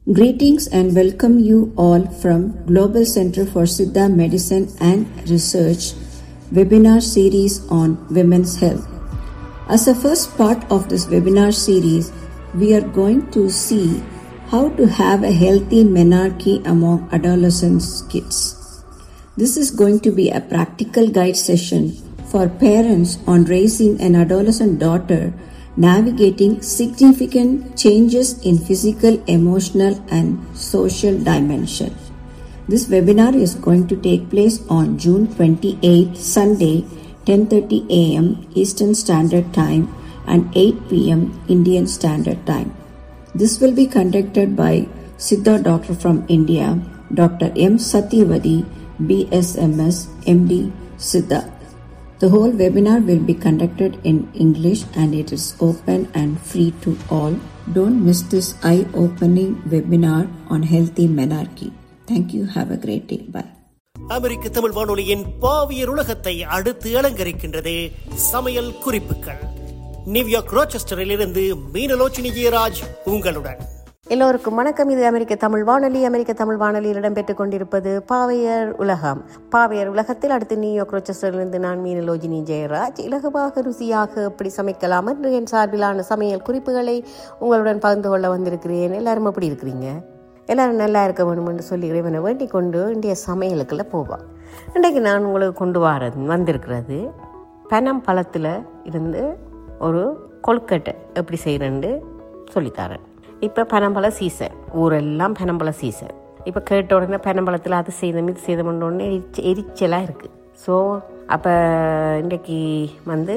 Greetings and welcome you all from Global Center for Siddha Medicine and Research webinar series on women's health. As a first part of this webinar series, we are going to see how to have a healthy menarche among adolescents kids. This is going to be a practical guide session for parents on raising an adolescent daughter navigating significant changes in physical, emotional, and social dimension. This webinar is going to take place on June 28, Sunday, 10:30 a.m. Eastern Standard Time and 8 p.m. Indian Standard Time. This will be conducted by Siddha doctor from India, Dr. M. Satyavadi, BSMS, MD, Siddha. The whole webinar will be conducted in English and it is open and free to all. Don't miss this eye opening webinar on healthy menarche. Thank you. Have a great day. Bye. அமெரிக்க தமிழ் வானொலியின் பாவியர் உலகத்தை அடுத்து அலங்கரிக்கின்றது சமையல் குறிப்புகள் New York ரோச்செஸ்டரில் இருந்து மீனலோச்சினி ஜெயராஜ் உங்களுடன் எல்லோருக்கும் வணக்கம் இது அமெரிக்க தமிழ் வானொலி அமெரிக்க தமிழ் வானொலியில் இடம்பெற்றுக் கொண்டிருப்பது பாவையர் உலகம் பாவையர் உலகத்தில் அடுத்து நியூயார்க் ரோச்சஸ்டரிலிருந்து நான் மீனலோஜினி ஜெயராஜ் இலகுவாக ருசியாக எப்படி சமைக்கலாம் என்று என் சார்பிலான சமையல் குறிப்புகளை உங்களுடன் பகிர்ந்து கொள்ள வந்திருக்கிறேன் எல்லாரும் எப்படி இருக்கிறீங்க எல்லாரும் நல்லா இருக்க வேணும் என்று சொல்லி இறைவனை வேண்டிக் கொண்டு இன்றைய சமையலுக்குள்ள போவான் இன்றைக்கு நான் உங்களுக்கு கொண்டு வரது வந்திருக்கிறது பனம் பழத்தில் இருந்து ஒரு கொழுக்கட்டை எப்படி செய்கிறேன்னு சொல்லித்தரேன் இப்போ பனம்பழ சீசன் ஊரெல்லாம் பனம்பழ சீசன் இப்போ கேட்ட உடனே பனம்பழத்தில் அது செய்தோம் இது செய்தோம் உடனே எரிச்ச எரிச்சலாக இருக்குது ஸோ அப்போ இன்றைக்கு வந்து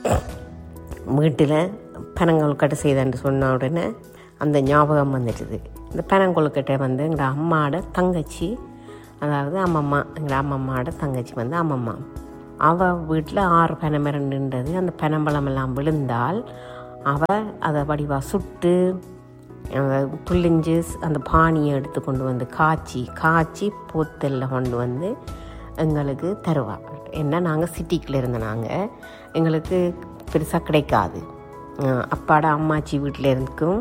வீட்டில் பனங்கொழுக்கட்டை செய்தேன்னு சொன்ன உடனே அந்த ஞாபகம் வந்துடுது இந்த பனங்கொழுக்கட்டை வந்து எங்கள் அம்மாவோட தங்கச்சி அதாவது அம்மம்மா எங்கள் அம்மம்மாவோட தங்கச்சி வந்து அம்மம்மா அவள் வீட்டில் ஆறு பனைமரம் நின்றது அந்த பனம்பழம் எல்லாம் விழுந்தால் அவள் அதை வடிவாக சுட்டு புள்ளிஞ்சு அந்த பானியை எடுத்து கொண்டு வந்து காய்ச்சி காய்ச்சி போத்தலில் கொண்டு வந்து எங்களுக்கு தருவா ஏன்னா நாங்கள் சிட்டிக்குள்ளே இருந்த நாங்கள் எங்களுக்கு பெருசாக கிடைக்காது அப்பாட அம்மாச்சி வீட்டில் இருக்கும்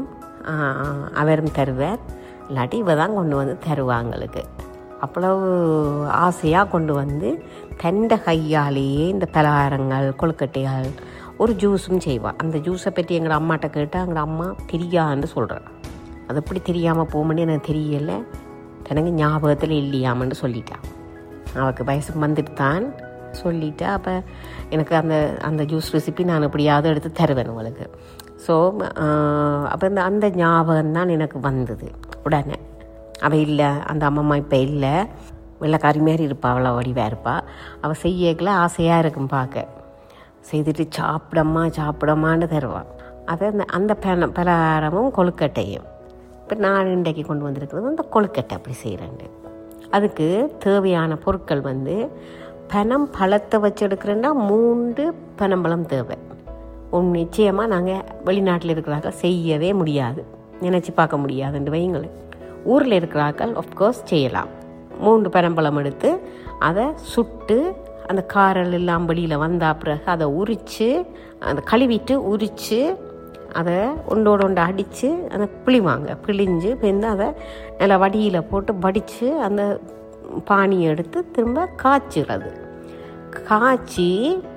அவரும் தருவார் இல்லாட்டி இவ தான் கொண்டு வந்து தருவா எங்களுக்கு அவ்வளவு ஆசையாக கொண்டு வந்து தண்ட கையாலேயே இந்த பலகாரங்கள் கொழுக்கட்டைகள் ஒரு ஜூஸும் செய்வாள் அந்த ஜூஸை பற்றி எங்கள் அம்மாட்ட கேட்டால் எங்கள் அம்மா தெரியான்னு சொல்கிறேன் அது எப்படி தெரியாமல் போகும்னு எனக்கு தெரியலை எனக்கு ஞாபகத்தில் இல்லையாமன்னு சொல்லிட்டான் அவளுக்கு வயசு வந்துட்டு தான் சொல்லிட்டா அப்போ எனக்கு அந்த அந்த ஜூஸ் ரெசிபி நான் எப்படியாவது எடுத்து தருவேன் உங்களுக்கு ஸோ அப்போ இந்த அந்த ஞாபகம் தான் எனக்கு வந்தது உடனே அவள் இல்லை அந்த அம்மம்மா இப்போ இல்லை வெள்ளைக்காரி மாரி இருப்பாள் அவ்வளோ வடிவாக இருப்பாள் அவள் செய்யக்கல ஆசையாக இருக்கும் பார்க்க செய்துட்டு சாப்பிடம்மா சாப்பிடமான்னு தருவாள் அதை அந்த அந்த பல பலகாரமும் கொழுக்கட்டையும் இப்போ நான் இன்றைக்கு கொண்டு வந்திருக்கிறது அந்த கொழுக்கட்டை அப்படி செய்கிறேன் அதுக்கு தேவையான பொருட்கள் வந்து பனம் பழத்தை வச்சு எடுக்கிறேன்னா மூன்று பனம்பழம் தேவை ஒன்று நிச்சயமாக நாங்கள் வெளிநாட்டில் இருக்கிறார்கள் செய்யவே முடியாது நினச்சி பார்க்க முடியாதுன்னு வைங்களேன் ஊரில் இருக்கிறார்கள் ஆஃப்கோர்ஸ் செய்யலாம் மூன்று பனம்பழம் எடுத்து அதை சுட்டு அந்த காரல் எல்லாம் வெளியில் வந்த பிறகு அதை உரித்து அதை கழுவிட்டு உரித்து அதை ஒன்றோட ஒன்று அடித்து அதை பிழிவாங்க பிழிஞ்சு பிந்து அதை நல்லா வடியில் போட்டு வடித்து அந்த பானியை எடுத்து திரும்ப காய்ச்சிறது காய்ச்சி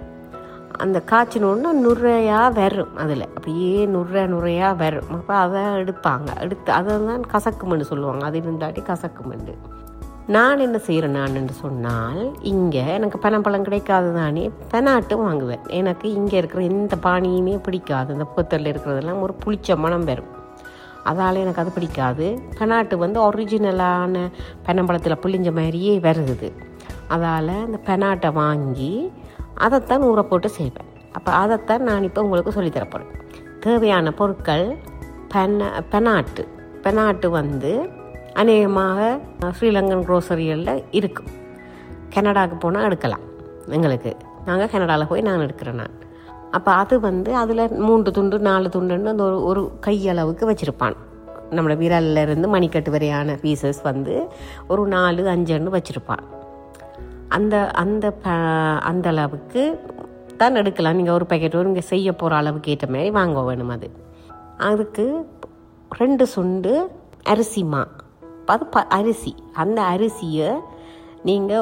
அந்த காய்ச்சினோடனே நுரையாக வரும் அதில் அப்படியே நுரை நுரையாக வரும் அப்போ அதை எடுப்பாங்க எடுத்து அதை தான் கசக்குமெண்டு சொல்லுவாங்க அது இருந்தாட்டி கசக்குமெண்டு நான் என்ன செய்கிறேன் நான் சொன்னால் இங்கே எனக்கு பனம்பழம் கிடைக்காது தானே பெனாட்டு வாங்குவேன் எனக்கு இங்கே இருக்கிற எந்த பானியுமே பிடிக்காது இந்த புத்தரில் இருக்கிறதெல்லாம் ஒரு புளிச்ச மனம் வரும் அதால் எனக்கு அது பிடிக்காது பெனாட்டு வந்து ஒரிஜினலான பனம்பழத்தில் புளிஞ்ச மாதிரியே வருது அதால் இந்த பெனாட்டை வாங்கி அதைத்தான் ஊற போட்டு செய்வேன் அப்போ அதைத்தான் நான் இப்போ உங்களுக்கு சொல்லித்தரப்போகிறேன் தேவையான பொருட்கள் பென பெனாட்டு பெனாட்டு வந்து அநேகமாக ஸ்ரீலங்கன் க்ரோசரிகளில் இருக்கும் கனடாவுக்கு போனால் எடுக்கலாம் எங்களுக்கு நாங்கள் கனடாவில் போய் நான் எடுக்கிறேன் நான் அப்போ அது வந்து அதில் மூன்று துண்டு நாலு துண்டுன்னு அந்த ஒரு ஒரு கையளவுக்கு வச்சுருப்பான் நம்மளோட விரலில் இருந்து மணிக்கட்டு வரையான பீசஸ் வந்து ஒரு நாலு அஞ்சுன்னு வச்சுருப்பான் அந்த அந்த ப அந்த அளவுக்கு தான் எடுக்கலாம் நீங்கள் ஒரு பேக்கெட் நீங்கள் செய்ய போகிற அளவுக்கு ஏற்ற மாதிரி வாங்க வேணும் அது அதுக்கு ரெண்டு சுண்டு அரிசி மா அது ப அரிசி அந்த அரிசியை நீங்கள்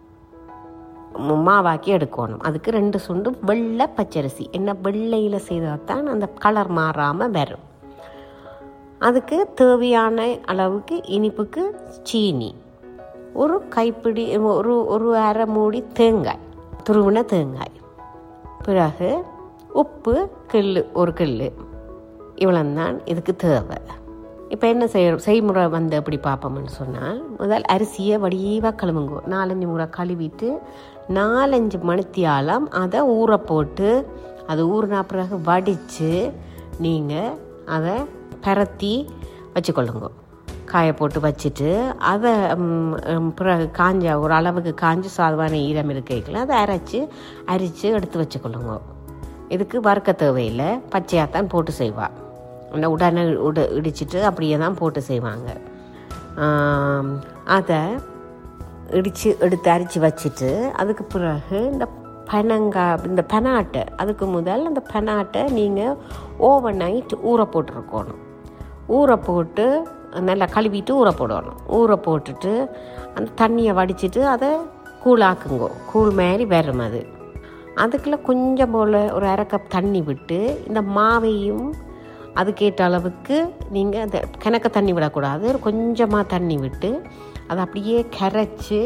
மாவாக்கி எடுக்கணும் அதுக்கு ரெண்டு சுண்டு வெள்ளை பச்சரிசி என்ன வெள்ளையில் செய்தால் தான் அந்த கலர் மாறாமல் வரும் அதுக்கு தேவையான அளவுக்கு இனிப்புக்கு சீனி ஒரு கைப்பிடி ஒரு ஒரு அரை மூடி தேங்காய் துருவின தேங்காய் பிறகு உப்பு கில்லு ஒரு கில்லு இவ்வளோந்தான் இதுக்கு தேவை இப்போ என்ன செய்ய செய்முறை வந்து எப்படி பார்ப்போம்னு சொன்னால் முதல் அரிசியை வடிவாக கழுவுங்க நாலஞ்சு முறை கழுவிட்டு நாலஞ்சு மணித்தியாலம் அதை ஊற போட்டு அது ஊறினா பிறகு வடித்து நீங்கள் அதை பரத்தி வச்சுக்கொள்ளுங்க காய போட்டு வச்சுட்டு அதை ம், ம், பிறகு காஞ்ச ஒரு அளவுக்கு காஞ்சு சாதுவான ஈரம் இருக்கைக்குள்ள அதை அரைச்சி அரித்து எடுத்து வச்சுக்கொள்ளுங்க இதுக்கு வறுக்க தேவையில்லை பச்சையாக தான் போட்டு செய்வா அந்த உடனே உட இடிச்சிட்டு அப்படியே தான் போட்டு செய்வாங்க ஆம், அதை இடித்து எடுத்து அரிச்சு வச்சுட்டு அதுக்கு பிறகு இந்த பனங்காய் இந்த பெனாட்டை அதுக்கு முதல் அந்த பெனாட்டை நீங்கள் ஓவர் நைட் ஊற போட்டிருக்கணும் ஊற போட்டு நல்லா கழுவிட்டு ஊற போடணும் ஊற போட்டுட்டு அந்த தண்ணியை வடிச்சிட்டு அதை கூழாக்குங்கோ கூழ் மாதிரி வரும் அது அதுக்குள்ள கொஞ்சம் போல் ஒரு அரை கப் தண்ணி விட்டு இந்த மாவையும் அதுக்கேற்ற அளவுக்கு நீங்கள் அந்த கிணக்க தண்ணி விடக்கூடாது ஒரு கொஞ்சமாக தண்ணி விட்டு அதை அப்படியே கரைச்சி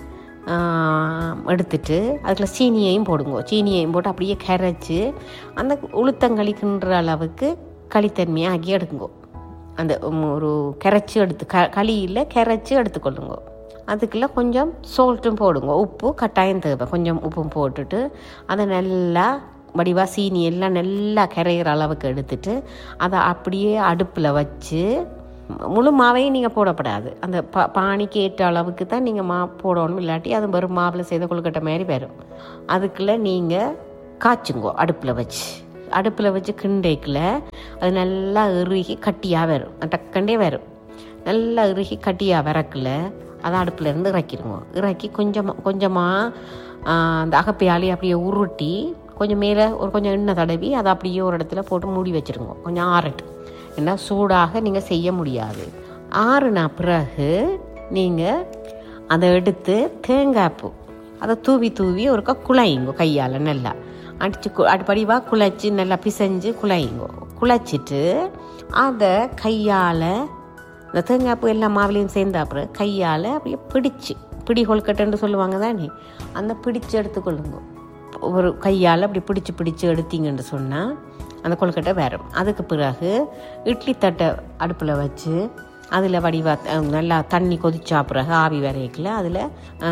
எடுத்துட்டு அதில் சீனியையும் போடுங்க சீனியையும் போட்டு அப்படியே கரைச்சி அந்த உளுத்தங்களி கிண்டுற அளவுக்கு களித்தன்மையாக ஆக்கி எடுக்குங்கோ அந்த உம், ஒரு கரைச்சி எடுத்து க களியில் கரைச்சி எடுத்துக்கொள்ளுங்க அதுக்குள்ள கொஞ்சம் சோல்ட்டும் போடுங்க உப்பு கட்டாயம் தேவை கொஞ்சம் உப்பும் போட்டுட்டு அதை நல்லா வடிவா சீனி எல்லாம் நல்லா கரையிற அளவுக்கு எடுத்துட்டு அதை அப்படியே அடுப்பில் வச்சு முழு மாவையும் நீங்கள் போடப்படாது அந்த பா பானிக்கு ஏற்ற அளவுக்கு தான் நீங்கள் மா போடணும் இல்லாட்டி அது வெறும் மாவில் செய்த கொழுக்கட்டை மாதிரி வரும் அதுக்குள்ளே நீங்கள் காய்ச்சுங்கோ அடுப்பில் வச்சு அடுப்பில் வச்சு கிண்டைக்குள்ள அது நல்லா இறுகி கட்டியாக வரும் டக்கண்டே வரும் நல்லா இறுகி கட்டியாக வரக்குள்ள அதை அடுப்புல இருந்து இறக்கிடுங்க இறக்கி கொஞ்சமாக கொஞ்சமாக அந்த அகப்பையாளி அப்படியே உருட்டி கொஞ்சம் மேலே ஒரு கொஞ்சம் எண்ணெய் தடவி அதை அப்படியே ஒரு இடத்துல போட்டு மூடி வச்சிருங்க கொஞ்சம் ஆறட்டும் ஏன்னா சூடாக நீங்கள் செய்ய முடியாது ஆறுனா பிறகு நீங்கள் அதை எடுத்து தேங்காய் பூ அதை தூவி தூவி ஒருக்கா குழையுங்க கையால் நல்லா அடிச்சு கு அடிப்படிவாக குழைச்சி நல்லா பிசைஞ்சு குழையுங்க குழைச்சிட்டு அதை கையால் இந்த தேங்காய் பூ எல்லா மாவுலையும் சேர்ந்த அப்புறம் கையால் அப்படியே பிடிச்சு பிடி கொழுக்கட்டைன்னு சொல்லுவாங்க தானே அந்த பிடிச்சு எடுத்துக்கொள்ளுங்க ஒரு கையால் அப்படி பிடிச்சு பிடிச்சு எடுத்தீங்கன்னு சொன்னால் அந்த கொழுக்கட்டை வரும் அதுக்கு பிறகு இட்லி தட்டை அடுப்பில் வச்சு அதில் வடிவா அஹ், நல்லா தண்ணி கொதிச்சா பிறகு ஆவி வரைக்கல அதில்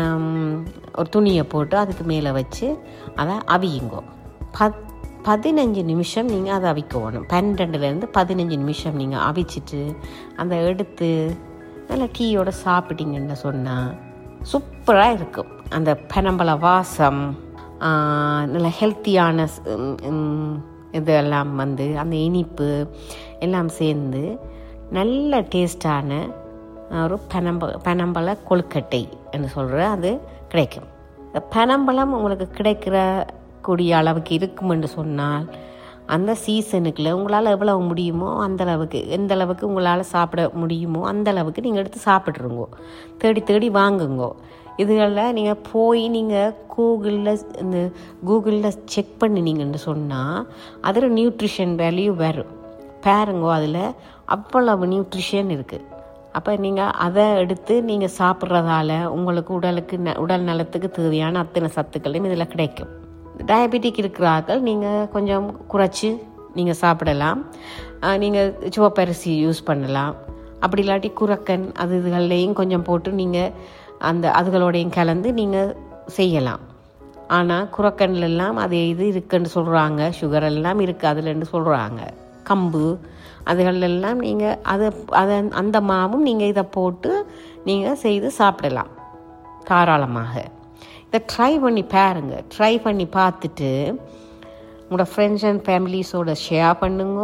ஒரு துணியை போட்டு அதுக்கு மேலே வச்சு அதை அவியுங்கோ பத் பதினஞ்சு நிமிஷம் நீங்கள் அதை அவிக்கணும் பன்னெண்டுலேருந்து பதினஞ்சு நிமிஷம் நீங்கள் அவிச்சிட்டு அதை எடுத்து நல்லா டீயோட சாப்பிட்டீங்கன்னு சொன்னால் சூப்பராக இருக்கும் அந்த பனம்பழ வாசம் ஆஹ், நல்ல ஹெல்த்தியான ஸ்- உம், உம், இதெல்லாம் வந்து அந்த இனிப்பு எல்லாம் சேர்ந்து நல்ல டேஸ்டான ஒரு பனம்ப பனம்பழ கொழுக்கட்டை என்று சொல்கிற அது கிடைக்கும் இந்த பனம்பழம் உங்களுக்கு கிடைக்கிற கூடிய அளவுக்கு இருக்கும் என்று சொன்னால் அந்த சீசனுக்குள்ள உங்களால் எவ்வளவு முடியுமோ அந்த அளவுக்கு எந்த அளவுக்கு உங்களால் சாப்பிட முடியுமோ அந்த அளவுக்கு நீங்கள் எடுத்து சாப்பிட்ருங்கோ தேடி தேடி வாங்குங்கோ இதுகளில் நீங்கள் போய் நீங்கள் கூகுளில் இந்த கூகுளில் செக் பண்ணினீங்கன்னு சொன்னால் அதில் நியூட்ரிஷன் வேல்யூ வரும் பாருங்கோ அதில் அவ்வளவு நியூட்ரிஷன் இருக்குது அப்போ நீங்கள் அதை எடுத்து நீங்கள் சாப்பிட்றதால உங்களுக்கு உடலுக்கு ந உடல் நலத்துக்கு தேவையான அத்தனை சத்துக்களும் இதில் கிடைக்கும் டயபெட்டிக் இருக்கிறார்கள் நீங்கள் கொஞ்சம் குறைச்சி நீங்கள் சாப்பிடலாம் நீங்கள் சிவப்பரிசி யூஸ் பண்ணலாம் அப்படி இல்லாட்டி குரக்கன் அது இதுகள்லையும் கொஞ்சம் போட்டு நீங்கள் அந்த அதுகளோடையும் கலந்து நீங்கள் செய்யலாம் ஆனால் குரக்கன்ல எல்லாம் அது இது இருக்குன்னு சொல்கிறாங்க சுகர் எல்லாம் இருக்குது அதுலன்னு சொல்கிறாங்க கம்பு அதுகளெல்லாம் நீங்கள் அதை அதை அந்த மாவும் நீங்கள் இதை போட்டு நீங்கள் செய்து சாப்பிடலாம் தாராளமாக இதை ட்ரை பண்ணி பாருங்க ட்ரை பண்ணி பார்த்துட்டு உங்களோட ஃப்ரெண்ட்ஸ் அண்ட் ஃபேமிலிஸோட ஷேர் பண்ணுங்க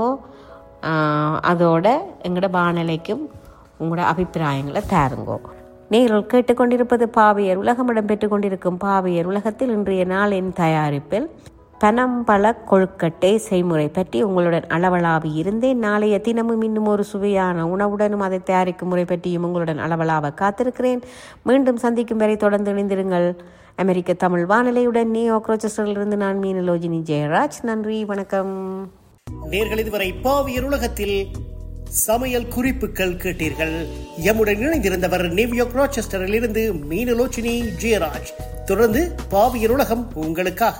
ஆஹ் அதோட எங்களோட வானலைக்கும் உங்களோட அபிப்பிராயங்களை தாருங்கோ நீங்கள் கேட்டுக்கொண்டிருப்பது பாவையர் உலகம் இடம்பெற்றுக் கொண்டிருக்கும் பாவையர் உலகத்தில் இன்றைய நாளின் தயாரிப்பில் பனம்பழ கொழுக்கட்டை செய்முறை பற்றி உங்களுடன் அளவலாவி இருந்தேன் நாளைய தினமும் இன்னும் ஒரு சுவையான உணவுடனும் அதை தயாரிக்கும் முறை பற்றியும் உங்களுடன் அளவலாவ காத்திருக்கிறேன் மீண்டும் சந்திக்கும் வரை தொடர்ந்து இணைந்திருங்கள் அமெரிக்க தமிழ் வானிலையுடன் நியோ இருந்து நான் மீனலோஜினி ஜெயராஜ் நன்றி வணக்கம் நேர்கள் இதுவரை பாவியர் உலகத்தில் சமையல் குறிப்புகள் கேட்டீர்கள் எம்முடன் இணைந்திருந்தவர் நியூயார்க் ராச்செஸ்டரில் இருந்து மீனலோச்சினி ஜெயராஜ் தொடர்ந்து பாவியர் உலகம் உங்களுக்காக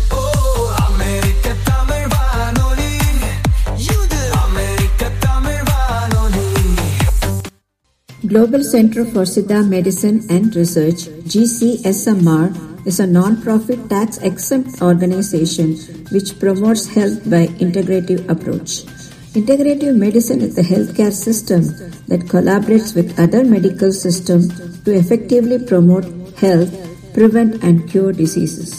அமெரிக்க தமிழ் வானொலி இது அமெரிக்க தமிழ் வானொலி Global Center for Siddha Medicine and Research, GCSMR, is a non-profit tax-exempt organization which promotes health by integrative approach. Integrative medicine is the healthcare system that collaborates with other medical systems to effectively promote health, prevent and cure diseases.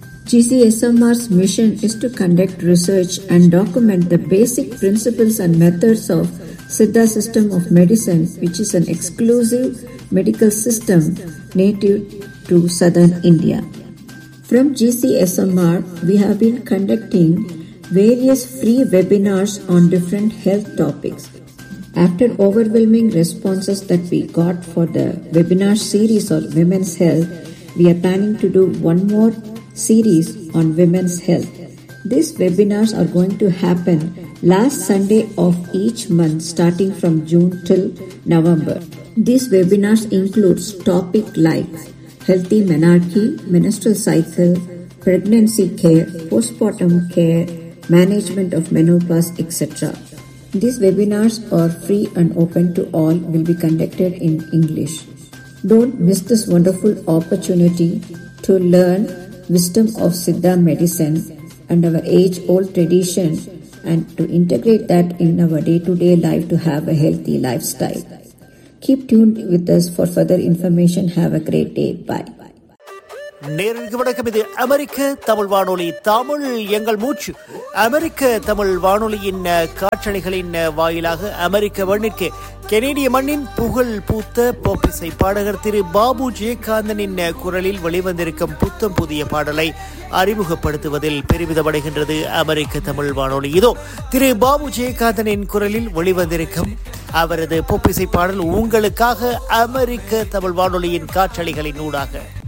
GCSMR's mission is to conduct research and document the basic principles and methods of Siddha system of medicine, which is an exclusive medical system native to southern India. From GCSMR, we have been conducting various free webinars on different health topics. After overwhelming responses that we got for the webinar series on women's health, we are planning to do one more series on women's health. These webinars are going to happen last Sunday of each month starting from June till November. These webinars includes topic like healthy menarche, menstrual cycle, pregnancy care, postpartum care, management of menopause, etc. These webinars are free and open to all will be conducted in English. Don't miss this wonderful opportunity to learn wisdom of Siddha medicine and our age old tradition and to integrate that in our day to day life to have a healthy lifestyle. Keep tuned with us for further information. Have a great day. Bye. நேரடிக்கு வணக்கம் இது அமெரிக்க தமிழ் வானொலி தமிழ் எங்கள் மூச்சு அமெரிக்க தமிழ் வானொலியின் அஹ், காற்றலைகளின் அஹ், வாயிலாக அமெரிக்க மண்ணிற்கு கெனேடிய மண்ணின் புகழ் பூத்த போப்பிசை பாடகர் திரு பாபு ஜெயகாந்தனின் அஹ், குரலில் வெளிவந்திருக்கும் புத்தம் புதிய பாடலை அறிமுகப்படுத்துவதில் பெருமிதமடைகின்றது அமெரிக்க தமிழ் வானொலி இதோ திரு பாபு ஜெயகாந்தனின் குரலில் வெளிவந்திருக்கும் அவரது பொப்பிசை பாடல் உங்களுக்காக அமெரிக்க தமிழ் வானொலியின் காற்றலைகளின் ஊடாக